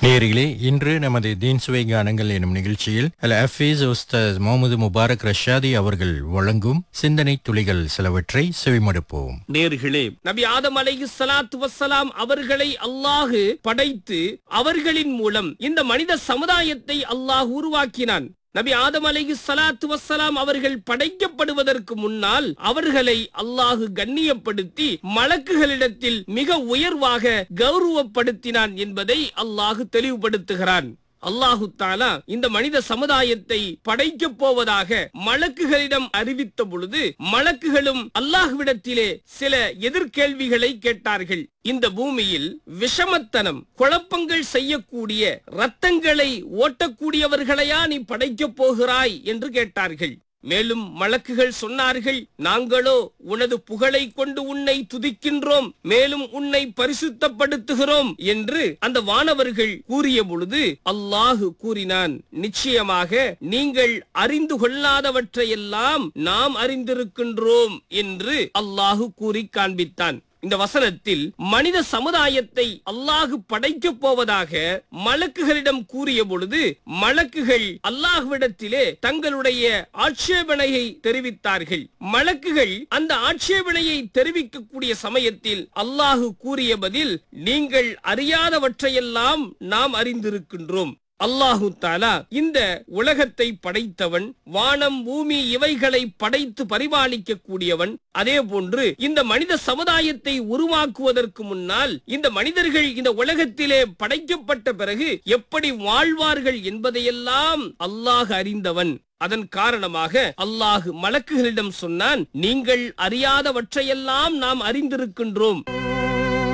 நேயர்களே இன்று நமது தீன் சுவை கானங்கள் எனும் நிகழ்ச்சியில் அல் ஹஃபீஸ் உஸ்தாஸ் முகமது முபாரக் ரஷாதி அவர்கள் வழங்கும் சிந்தனை துளிகள் சிலவற்றை செவிமடுப்போம் நேர்களே நபி ஆதம் அலைஹி ஸலாத்து வஸ்ஸலாம் அவர்களை அல்லாஹு படைத்து அவர்களின் மூலம் இந்த மனித சமுதாயத்தை அல்லாஹ் உருவாக்கினான் நபி ஆதம் அலைஹி ஸலாத்து வஸ்ஸலாம் அவர்கள் படைக்கப்படுவதற்கு முன்னால் அவர்களை அல்லாஹு கண்ணியப்படுத்தி மலக்குகளிடத்தில் மிக உயர்வாக கௌரவப்படுத்தினான் என்பதை அல்லாஹு தெளிவுபடுத்துகிறான் அல்லாஹு தாலா இந்த மனித சமுதாயத்தை படைக்கப் போவதாக மலக்குகளிடம் அறிவித்த பொழுது மலக்குகளும் அல்லாஹ்விடத்திலே சில எதிர்கேள்விகளை கேட்டார்கள் இந்த பூமியில் விஷமத்தனம் குழப்பங்கள் செய்யக்கூடிய ரத்தங்களை ஓட்டக்கூடியவர்களையா நீ படைக்கப் போகிறாய் என்று கேட்டார்கள் மேலும் மலக்குகள் சொன்னார்கள் நாங்களோ உனது புகழை கொண்டு உன்னை துதிக்கின்றோம் மேலும் உன்னை பரிசுத்தப்படுத்துகிறோம் என்று அந்த வானவர்கள் கூறிய பொழுது அல்லாஹு கூறினான் நிச்சயமாக நீங்கள் அறிந்து கொள்ளாதவற்றையெல்லாம் நாம் அறிந்திருக்கின்றோம் என்று அல்லாஹு கூறி காண்பித்தான் இந்த வசனத்தில் மனித சமுதாயத்தை அல்லாஹு படைக்கப் போவதாக மலக்குகளிடம் கூறிய பொழுது மலக்குகள் அல்லாஹ்விடத்திலே தங்களுடைய ஆட்சேபனையை தெரிவித்தார்கள் மலக்குகள் அந்த ஆட்சேபனையை தெரிவிக்கக்கூடிய சமயத்தில் அல்லாஹு கூறிய பதில் நீங்கள் அறியாதவற்றையெல்லாம் நாம் அறிந்திருக்கின்றோம் அல்லாஹு தாலா இந்த உலகத்தை படைத்தவன் வானம் பூமி இவைகளை படைத்து பரிபாலிக்க கூடியவன் அதே போன்று இந்த மனித சமுதாயத்தை உருவாக்குவதற்கு முன்னால் இந்த மனிதர்கள் இந்த உலகத்திலே படைக்கப்பட்ட பிறகு எப்படி வாழ்வார்கள் என்பதையெல்லாம் அல்லாஹ் அறிந்தவன் அதன் காரணமாக அல்லாஹ் மலக்குகளிடம் சொன்னான் நீங்கள் அறியாதவற்றையெல்லாம் நாம் அறிந்திருக்கின்றோம்